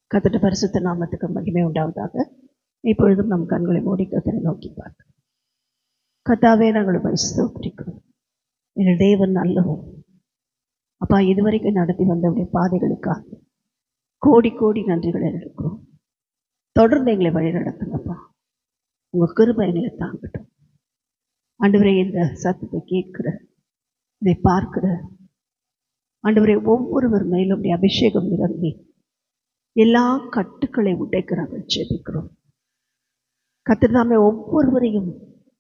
கத்திட்ட பரிசுத்த நாமத்துக்கு மகிமை உண்டாவதாக இப்பொழுதும் நம் கண்களை மூடி கத்தனை நோக்கி பார்க்க கத்தாவே நாங்கள் உம்மை ஸ்தோத்திரிக்கிறோம் எங்கள் தேவன் நல்லவர் அப்பா இதுவரைக்கும் நடத்தி வந்தவுடைய பாதைகளுக்காக கோடி கோடி நன்றிகளை எடுக்கிறோம் தொடர்ந்து எங்களை வழி நடத்துங்கப்பா உங்கள் கிருபை எங்களை தாங்கட்டும் ஆண்டவரே இந்த சத்தத்தை கேட்கிற இதை பார்க்கிற ஆண்டவரே ஒவ்வொருவர் மேலும் உடைய அபிஷேகம் இறங்கி எல்லா கட்டுக்களை உடைக்கிறார்கள் ஜெபிக்கிறோம் கத்திரதாமே ஒவ்வொருவரையும்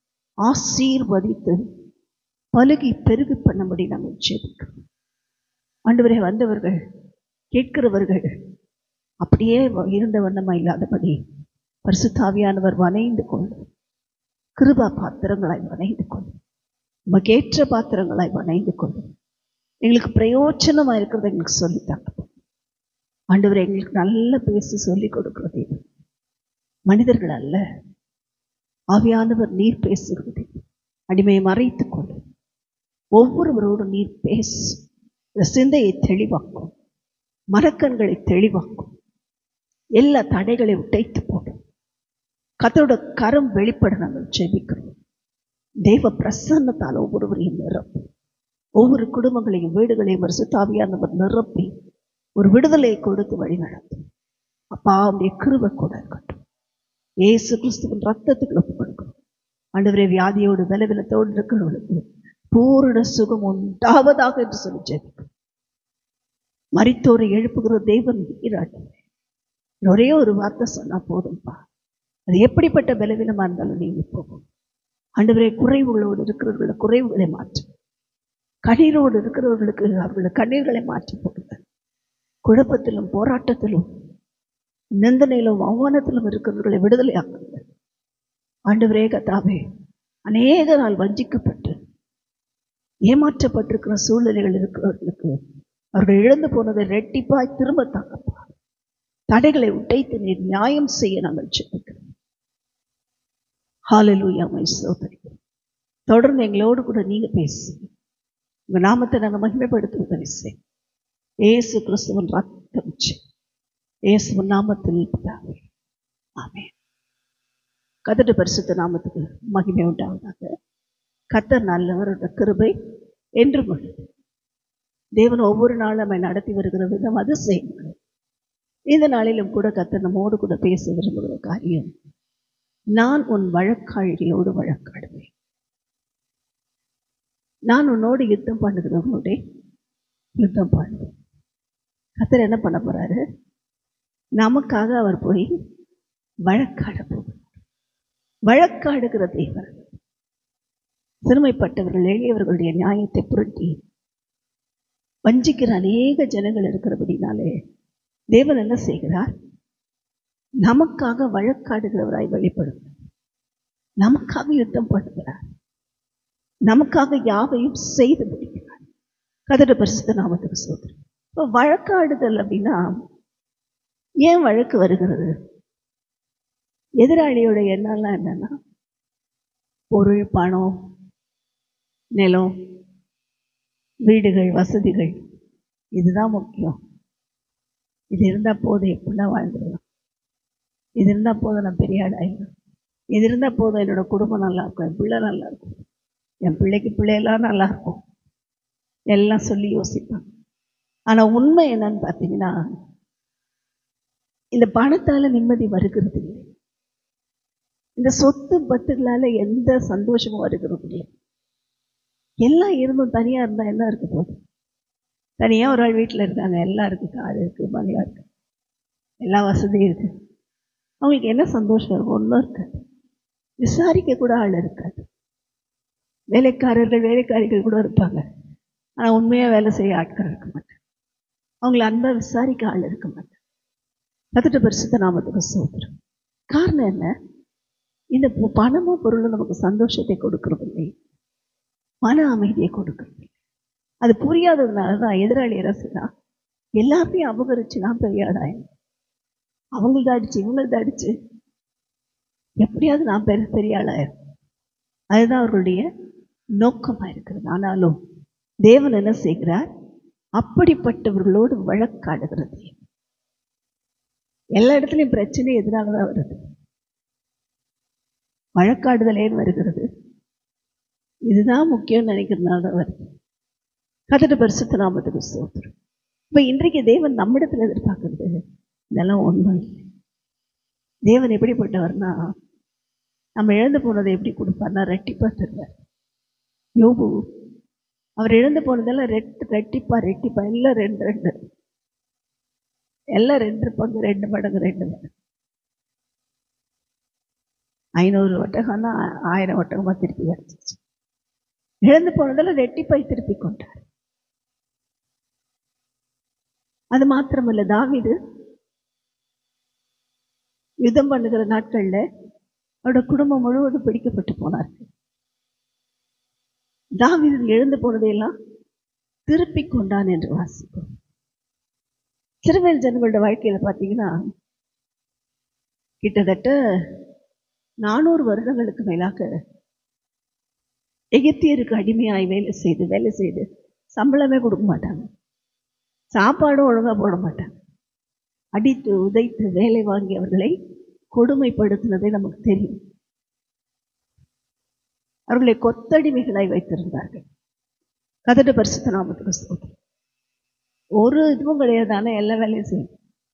ஆசீர்வதித்து பலுகி பெருகு பண்ணும்படி நாங்கள் ஜெபிக்கிறோம் ஆண்டவரே வந்தவர்கள் கேட்கிறவர்கள் அப்படியே இருந்த வண்ணமா இல்லாதபடி பரிசுத்தாவியானவர் வனைந்து கொள்ளும் கிருபா பாத்திரங்களாய் வனைந்து கொள்ளும் உமக்கேற்ற பாத்திரங்களாய் வனைந்து கொள்ளும் எங்களுக்கு பிரயோஜனமா இருக்கிறத எங்களுக்கு சொல்லித்தாங்க ஆண்டவர் எங்களுக்கு நல்ல பேசி சொல்லி கொடுக்கிறது மனிதர்கள் அல்ல ஆவியானவர் நீர் பேசுகிறது அடிமையை மறைத்துக் கொண்டு ஒவ்வொருவரோடும் நீர் பேசு இந்த சிந்தையை தெளிவாக்கும் மரக்கண்களை தெளிவாக்கும் எல்லா தடைகளை உடைத்து போடும் கத்தோட கரம் வெளிப்பட நாங்கள் ஜெபிக்கிறோம் தெய்வ பிரசன்னத்தால் ஒவ்வொருவரையும் நிரப்பி ஒவ்வொரு குடும்பங்களையும் வீடுகளையும் வருஷத்தாவியானவர் நிரப்பி ஒரு விடுதலை கொடுத்து வழி நடத்தும் அப்பா அவருடைய கிருபை கூட இருக்கட்டும் ஏசு கிறிஸ்துவின் ரத்தத்துக்கு ஒப்பு கொடுக்கும் ஆண்டவரே வியாதியோடு பலவீனத்தோடு இருக்கிறவர்களுக்கு பூரண சுகம் உண்டாவதாக என்று சொல்லி ஜெபிக்கும் மரித்தோரை எழுப்புகிற தெய்வம் ஈராட்டு ஒரே ஒரு வார்த்தை சொன்னா போதும்பா அது எப்படிப்பட்ட பலவீனமா இருந்தாலும் நீங்க போகும் ஆண்டவரே குறைவுகளோடு இருக்கிறவர்கள குறைவுகளை மாற்றும் கண்ணீரோடு இருக்கிறவர்களுக்கு அவர்கள கண்ணீர்களை மாற்றி போடுங்க குழப்பத்திலும் போராட்டத்திலும் நிந்தனையிலும் அவமானத்திலும் இருக்கிறவர்களை விடுதலை ஆக்குங்க ஆண்டவரே கத்தாவே அநேக நாள் வஞ்சிக்கப்பட்டு ஏமாற்றப்பட்டிருக்கிற சூழ்நிலைகள் இருக்கிறவர்களுக்கு அவர்கள் இழந்து போனதை ரெட்டிப்பாய் திரும்ப தாங்கப்பா தடைகளை உடைத்து நீர் நியாயம் செய்ய நாங்கள் ஜெபிக்கிறோம் ஹாலலூயா மை சோதரி தொடர்ந்து எங்களோடு கூட நீங்க பேசுங்க உங்க நாமத்தை நாங்கள் மகிமைப்படுத்த உதவி செய்யும் ஏசு கிறிஸ்துவன் ரத்தம் ஏசுவன் நாமத்தில் பிதாவே ஆமே கதட்டு பரிசுத்த நாமத்துக்கு மகிமை உண்டாவதாக கத்தர் நல்லவரோட கிருபை என்று உள்ளது தேவன் ஒவ்வொரு நாளும் நம்மை நடத்தி வருகிற விதம் அது செய்யுங்கள் இந்த நாளிலும் கூட கத்தர் நம்மோடு கூட பேச விரும்புகிற காரியம் நான் உன் வழக்காழிகளோடு வழக்காடுவேன் நான் உன்னோடு யுத்தம் பண்ணுகிறவங்களோட யுத்தம் பண்ணுவேன் கத்தர் என்ன பண்ண போறாரு நமக்காக அவர் போய் வழக்காட போகிறார் வழக்காடுகிற தேவன் சிறுமைப்பட்டவர்கள் எளியவர்களுடைய நியாயத்தை புரட்டி வஞ்சிக்கிற அநேக ஜனங்கள் இருக்கிறபடினாலே தேவன் என்ன செய்கிறார் நமக்காக வழக்காடுகிறவராய் வெளிப்படுகிறார் நமக்காக யுத்தம் பண்ணுகிறார் நமக்காக யாவையும் செய்து முடிக்கிறார் கதட பரிசுத்த நாமத்துக்கு சோதரம் இப்போ வழக்காடுதல் அப்படின்னா ஏன் வழக்கு வருகிறது எதிராளியோட எண்ணம்லாம் என்னன்னா பொருள் பணம் நிலம் வீடுகள் வசதிகள் இதுதான் முக்கியம் இது இருந்தால் போதும் எப்படின்னா வாழ்ந்துடலாம் இது இருந்தால் போதும் நான் பெரிய ஆளாயிடும் இது இருந்தால் போதும் என்னோட குடும்பம் நல்லா இருக்கும் என் பிள்ளை நல்லா இருக்கும் என் பிள்ளைக்கு பிள்ளையெல்லாம் நல்லா இருக்கும் எல்லாம் சொல்லி யோசிப்பாங்க ஆனால் உண்மை என்னன்னு பார்த்தீங்கன்னா இந்த பணத்தால் நிம்மதி வருகிறது இல்லை இந்த சொத்து பத்துகளால் எந்த சந்தோஷமும் வருகிறது இல்லை எல்லாம் இருந்தும் தனியாக இருந்தால் என்ன இருக்க போகுது தனியாக ஒரு ஆள் வீட்டில் இருக்காங்க எல்லாம் இருக்குது காடு இருக்குது பங்களா இருக்கு எல்லா வசதியும் இருக்குது அவங்களுக்கு என்ன சந்தோஷம் இருக்கும் ஒன்றும் இருக்காது விசாரிக்க கூட ஆள் இருக்காது வேலைக்காரர்கள் வேலைக்காரிகள் கூட இருப்பாங்க ஆனால் உண்மையாக வேலை செய்ய ஆட்கள் இருக்க மாட்டாங்க அவங்கள அன்பாக விசாரிக்க ஆள் இருக்க மாட்டாங்க கத்துட்டு பரிசுத்த நாமத்துக்கு சோதரம் காரணம் என்ன இந்த பணமும் பொருளும் நமக்கு சந்தோஷத்தை கொடுக்கறதில்லை மன அமைதியை கொடுக்கறது அது புரியாததுனால தான் எதிராளி அரசுனா எல்லாத்தையும் அபகரிச்சு நான் பெரியாடாயன் அவங்களது அடிச்சு இவங்களது அடிச்சு எப்படியாவது நான் பெரிய பெரிய ஆளாயிரும் அதுதான் அவர்களுடைய நோக்கமாக இருக்கிறது ஆனாலும் தேவன் என்ன செய்கிறார் அப்படிப்பட்டவர்களோடு வழக்காடுகிறது எல்லா இடத்துலையும் பிரச்சனை எதிராக தான் வருது வழக்காடுதலேன்னு வருகிறது இதுதான் முக்கியம்னு நினைக்கிறதுனால தான் வருது கதட்டு பரிசுத்த நாமத்துக்கு சோத்திரம் இப்போ இன்றைக்கு தேவன் நம்மிடத்தில் எதிர்பார்க்கறது இதெல்லாம் ஒன்றும் இல்லை தேவன் எப்படிப்பட்டவர்னா நம்ம இழந்து போனதை எப்படி கொடுப்பார்னா ரெட்டிப்பா தருவார் யோபு அவர் இழந்து போனதெல்லாம் ரெட் ரெட்டிப்பா ரெட்டிப்பா எல்லாம் ரெண்டு ரெண்டு எல்லாம் ரெண்டு பங்கு ரெண்டு மடங்கு ரெண்டு மடங்கு ஐநூறு ஒட்டகம்னா ஆயிரம் ஒட்டகமா திருப்பி கிடச்சிச்சு இழந்து போனதெல்லாம் ரெட்டிப்பாய் திருப்பி கொண்டார் அது மாத்திரமல்ல தாவிது யுத்தம் பண்ணுகிற நாட்கள்ல அவரோட குடும்பம் முழுவதும் பிடிக்கப்பட்டு போனார்கள் தாவிது எழுந்து போனதையெல்லாம் திருப்பி கொண்டான் என்று வாசிக்கும் சிறுவேல் ஜனங்களோட வாழ்க்கையில பார்த்தீங்கன்னா கிட்டத்தட்ட நானூறு வருடங்களுக்கு மேலாக எகிப்தியருக்கு அடிமையாய் வேலை செய்து வேலை செய்து சம்பளமே கொடுக்க மாட்டாங்க சாப்பாடும் ஒழுங்கா போட மாட்டாங்க அடித்து உதைத்து வேலை வாங்கியவர்களை கொடுமைப்படுத்தினதை நமக்கு தெரியும் அவர்களை கொத்தடிமைகளாய் வைத்திருந்தார்கள் கதட்டு பரிசுத்த நாமத்துக்கு ஸ்தோத்திரம் ஒரு இதுவும் கிடையாது ஆனா எல்லா வேலையும் செய்யும்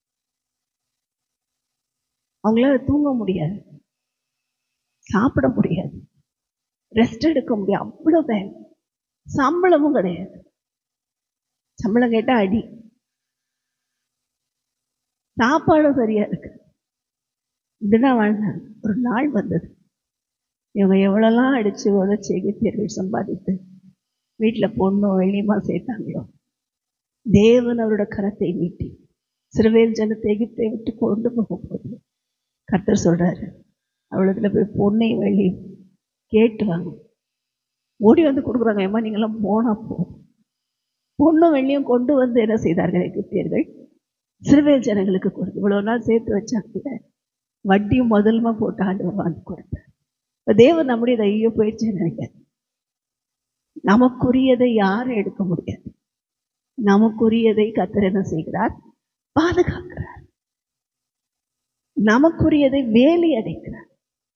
அவங்களால தூங்க முடியாது சாப்பிட முடியாது ரெஸ்ட் எடுக்க முடியாது அவ்வளோ வேலை சம்பளமும் கிடையாது சம்பளம் கேட்டா அடி சாப்பாடும் சரியா இருக்கு இப்படிதான் வாழ்ந்தாங்க ஒரு நாள் வந்தது இவங்க எவ்வளோலாம் அடிச்சு உதச்சி எகிப்தியர்கள் சம்பாதித்து வீட்டில் பொண்ணும் வெள்ளியமா சேர்த்தாங்களோ தேவன் அவரோட கரத்தை நீட்டி சிறுவேல் ஜனத்தை எகிப்தை விட்டு கொண்டு போக போகுது கர்த்தர் சொல்றாரு அவ்வளோத்துல போய் பொண்ணையும் வெள்ளியும் கேட்டு வாங்க ஓடி வந்து கொடுக்குறாங்க ஏமா நீங்களாம் போனா போ பொண்ணும் வெள்ளியும் கொண்டு வந்து என்ன செய்தார்கள் எகிப்தியர்கள் சிறுவேல் ஜனங்களுக்கு கொடுத்து இவ்வளோ நாள் சேர்த்து வச்சாங்க வட்டியும் முதலுமா போட்டு ஆண்டு வாங்கி கொடுத்தார் இப்போ தேவன் நம்முடைய ஐயோ போயிடுச்சு நினைக்காது நமக்குரியதை யாரும் எடுக்க முடியாது நமக்குரியதை கத்தர் என்ன செய்கிறார் பாதுகாக்கிறார் நமக்குரியதை வேலி அடைக்கிறார்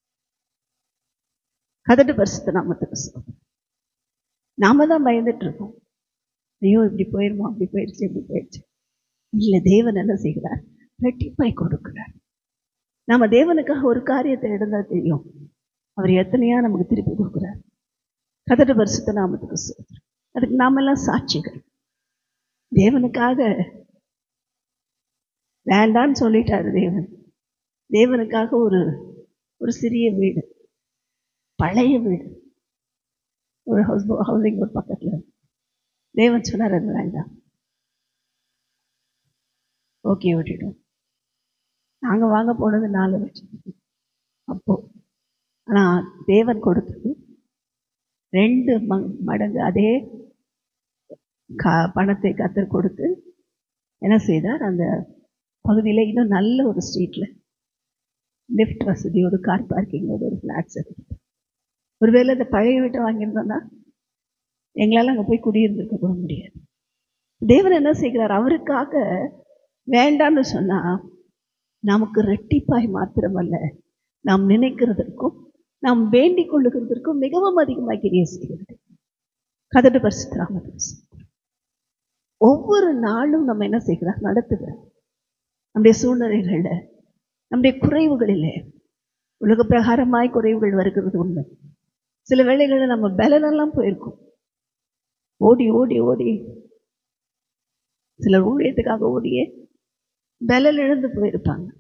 கதட்டு பரிசுத்த நாமத்துக்கு சொல்றோம் நாம தான் பயந்துட்டு இருக்கோம் ஐயோ இப்படி போயிருமோ அப்படி போயிடுச்சு இப்படி போயிடுச்சு இல்லை தேவன் என்ன செய்கிறார் ரெட்டிப்பாய் கொடுக்கிறார் நம்ம தேவனுக்காக ஒரு காரியத்தை எடுந்தா தெரியும் அவர் எத்தனையா நமக்கு திருப்பி கொடுக்குறார் கதட்டு பரிசுத்த நாமத்துக்கு சொல்றோம் அதுக்கு நாமெல்லாம் சாட்சிகள் தேவனுக்காக வேண்டான்னு சொல்லிட்டாரு தேவன் தேவனுக்காக ஒரு ஒரு சிறிய வீடு பழைய வீடு ஒரு ஹவுஸ் ஹவுசிங் ஒரு பக்கத்தில் தேவன் சொன்னார் அது வேண்டாம் ஓகே விட்டுட்டோம் நாங்கள் வாங்க போனது நாலு லட்சம் அப்போ ஆனால் தேவன் கொடுத்தது ரெண்டு ம மடங்கு அதே கா பணத்தை கத்தர் கொடுத்து என்ன செய்தார் அந்த பகுதியில் இன்னும் நல்ல ஒரு ஸ்ட்ரீட்டில் லிஃப்ட் வசதியோடு கார் பார்க்கிங்கோடு ஒரு ஃப்ளாட்ஸ் இருக்குது ஒருவேளை இந்த பழைய வீட்டை வாங்கியிருந்தோம்னா எங்களால் அங்கே போய் குடியிருந்திருக்க கூட முடியாது தேவன் என்ன செய்கிறார் அவருக்காக வேண்டான்னு சொன்னா நமக்கு ரெட்டிப்பாய் மாத்திரமல்ல நாம் நினைக்கிறதற்கும் நாம் வேண்டிக் கொள்ளுகிறதற்கும் மிகவும் அதிகமாக கிரிய செய்கிறது கதடு பரிசுத்தராமது ஒவ்வொரு நாளும் நம்ம என்ன செய்கிறோம் நடத்துகிறோம் நம்முடைய சூழ்நிலைகளில் நம்முடைய குறைவுகளில் உலக பிரகாரமாய் குறைவுகள் வருகிறது உண்மை சில வேளைகளில் நம்ம பலனெல்லாம் போயிருக்கோம் ஓடி ஓடி ஓடி சிலர் ஊழியத்துக்காக ஓடியே பலன் இழந்து போயிருப்பாங்க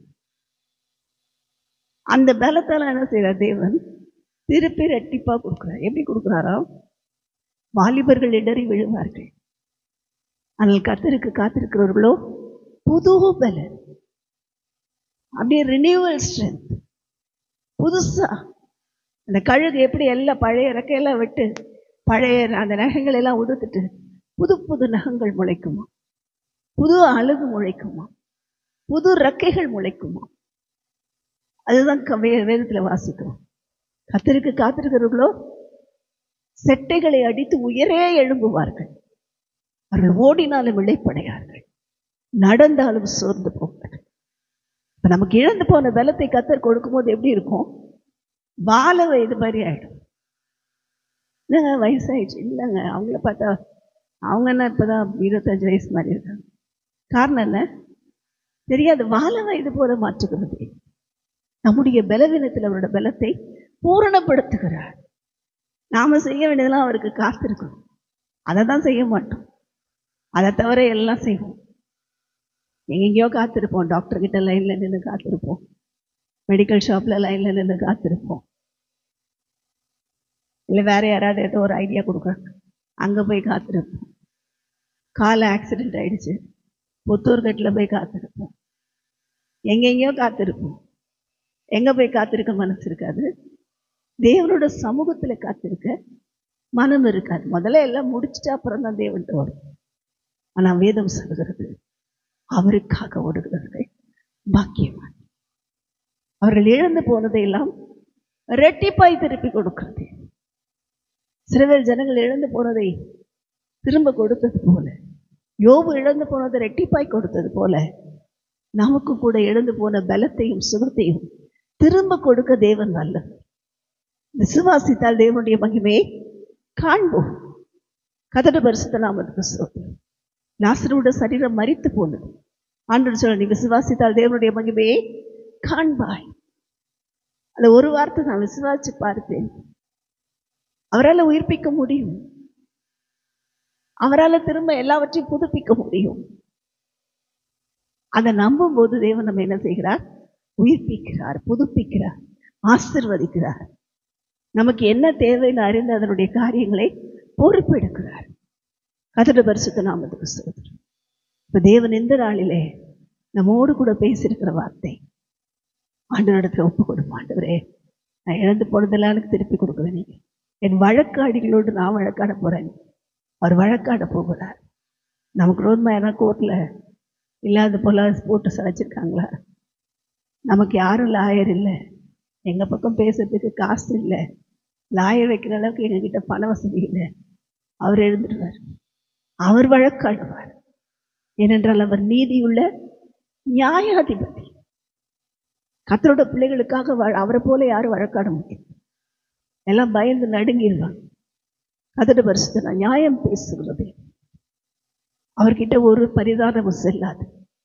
அந்த பலத்தால் என்ன செய்கிறார் தேவன் திருப்பி ரெட்டிப்பா கொடுக்குறார் எப்படி கொடுக்குறாரா வாலிபர்கள் இடறி விழுவார்கள் ஆனால் கத்தருக்கு காத்திருக்கிறவர்களோ புது பலன் அப்படியே ரினியூவல் ஸ்ட்ரென்த் புதுசா அந்த கழுகு எப்படி எல்லாம் பழைய ரெக்கையெல்லாம் விட்டு பழைய அந்த நகங்கள் எல்லாம் உதுத்துட்டு புது புது நகங்கள் முளைக்குமா புது அழகு முளைக்குமா புது ரெக்கைகள் முளைக்குமா அதுதான் க- வே வேதத்தில் வாசிக்கிறோம் கத்தருக்கு காத்திருக்கிறவர்களோ செட்டைகளை அடித்து உயரே எழும்புவார்கள் அவர்கள் ஓடினாலும் இழைப்படையார்கள் நடந்தாலும் சோர்ந்து போவார்கள் இப்ப நமக்கு இழந்து போன பலத்தை கத்தர் கொடுக்கும்போது எப்படி இருக்கும் வாழ வயது மாதிரி ஆயிடும் இல்லைங்க வயசாயிடுச்சு இல்லைங்க அவங்கள பார்த்தா அவங்க என்ன இப்பதான் இருபத்தஞ்சு வயசு மாதிரி இருக்காங்க காரணம் என்ன தெரியாது வாழ வயது போல மாற்றுகிறது நம்முடைய பலவீனத்தில் அவரோட பலத்தை பூரணப்படுத்துகிறார் நாம செய்ய வேண்டியதெல்லாம் அவருக்கு காத்திருக்கணும் அதை தான் செய்ய மாட்டோம் அதை தவிர எல்லாம் செய்வோம் எங்கெங்கேயோ காத்திருப்போம் டாக்டர் கிட்ட லைன்ல நின்று காத்திருப்போம் மெடிக்கல் ஷாப்ல லைன்ல நின்று காத்திருப்போம் இல்லை வேற யாராவது ஏதோ ஒரு ஐடியா கொடுக்குறாங்க அங்கே போய் காத்திருப்போம் கால் ஆக்சிடென்ட் ஆயிடுச்சு புத்தூர்கட்டில் போய் காத்திருப்போம் எங்கெங்கேயோ காத்திருப்போம் எங்கே போய் காத்திருக்க மனசு இருக்காது தேவனோட சமூகத்தில் காத்திருக்க மனம் இருக்காது முதல்ல எல்லாம் முடிச்சுட்டு அப்புறம் தான் தேவன்ட்டு வரும் ஆனால் வேதம் சொல்கிறது அவருக்காக ஓடுகிறவர்கள் பாக்கியவான் அவர்கள் இழந்து போனதை எல்லாம் ரெட்டிப்பாய் திருப்பி கொடுக்கிறது சிறுவர் ஜனங்கள் இழந்து போனதை திரும்ப கொடுத்தது போல யோபு இழந்து போனதை ரெட்டிப்பாய் கொடுத்தது போல நமக்கு கூட இழந்து போன பலத்தையும் சுகத்தையும் திரும்ப கொடுக்க தேவன் நல்லது விசுவாசித்தால் தேவனுடைய மகிமையை காண்போம் கதட பரிசுத்த நாமத்துக்கு சோதனை லாசரோட சரீரம் மறித்து போனது ஆண்டு சொல்ல நீ விசுவாசித்தால் தேவனுடைய மகிமையை காண்பாய் அந்த ஒரு வார்த்தை நான் விசுவாசிச்சு பார்ப்பேன் அவரால் உயிர்ப்பிக்க முடியும் அவரால் திரும்ப எல்லாவற்றையும் புதுப்பிக்க முடியும் அதை நம்பும் போது தேவன் நம்ம என்ன செய்கிறார் உயிர்ப்பிக்கிறார் புதுப்பிக்கிறார் ஆசிர்வதிக்கிறார் நமக்கு என்ன தேவைன்னு அறிந்து அதனுடைய காரியங்களை பொறுப்பெடுக்கிறார் கதட பரிசுத்த நாமத்துக்கு சொல்கிறோம் இப்ப தேவன் எந்த நாளிலே நம்மோடு கூட பேசியிருக்கிற வார்த்தை ஆண்டவரிடத்துல ஒப்பு கொடுக்கும் ஆண்டவரே நான் இழந்து போனதெல்லாம் எனக்கு திருப்பி கொடுக்குறேன் நீங்க என் வழக்காடிகளோடு நான் வழக்காட போறேன் அவர் வழக்காட போகிறார் நமக்கு ரோட்மா யாரா கோர்ட்ல இல்லாத போல போட்டு சளைச்சிருக்காங்களா நமக்கு யாரும் லாயர் இல்லை எங்க பக்கம் பேசுறதுக்கு காசு இல்லை லாயர் வைக்கிற அளவுக்கு எங்ககிட்ட பண வசதி இல்லை அவர் எழுந்துடுவார் அவர் வழக்காடுவார் ஏனென்றால் அவர் நீதியுள்ள நியாயாதிபதி கத்தரோட பிள்ளைகளுக்காக வ- அவரை போல யாரும் வழக்காட முடியும் எல்லாம் பயந்து நடுங்கிடுவாங்க கதட பரிசுத்த நியாயம் பேசுகிறது அவர்கிட்ட ஒரு பரிதானமும் செல்லாது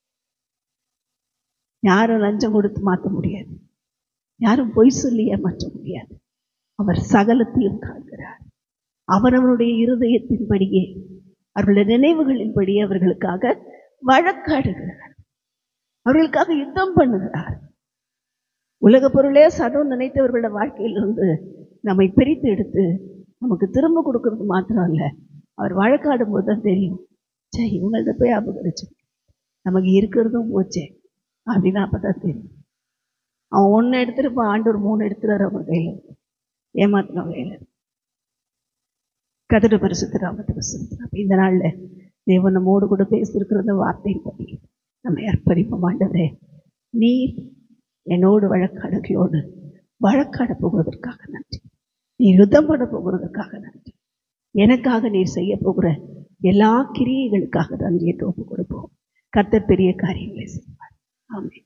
யாரும் லஞ்சம் கொடுத்து மாற்ற முடியாது யாரும் பொய் சொல்லி ஏமாற்ற முடியாது அவர் சகலத்தையும் காண்கிறார் அவரவருடைய இருதயத்தின்படியே அவர்களுடைய நினைவுகளின்படியே அவர்களுக்காக வழக்காடுகிறார் அவர்களுக்காக யுத்தம் பண்ணுகிறார் உலக பொருளே சதம் நினைத்தவர்களோட வாழ்க்கையிலிருந்து நம்மை பிரித்து எடுத்து நமக்கு திரும்ப கொடுக்கறது மாத்திரம் இல்லை அவர் வழக்காடும் போது தான் தெரியும் சே இவங்கள்ட்ட போய் அபகரிச்சு நமக்கு இருக்கிறதும் போச்சே அப்படின்னு அப்பதான் தெரியும் அவன் ஒன்று எடுத்துருப்பான் ஆண்டவர் மூணு எடுத்துறாரு அவங்க கையில் ஏமாத்தின கையில் கதிர பரிசுத்த ராமத்துக்கு சொல்லுறோம் இந்த நாள்ல தேவன் நம்மோடு கூட பேசியிருக்கிற அந்த வார்த்தையின் படி நம்ம அர்ப்பணிப்போம் ஆண்டவரே நீர் என்னோடு வழக்காடுகளோடு வழக்காட போகிறதற்காக நன்றி நீ யுத்தம் பண்ண போகிறதற்காக நன்றி எனக்காக நீர் செய்ய போகிற எல்லா கிரியைகளுக்காக நன்றியை ஒப்பு கொடுப்போம் கர்த்தர் பெரிய காரியங்களை செய்வார் ஆமென்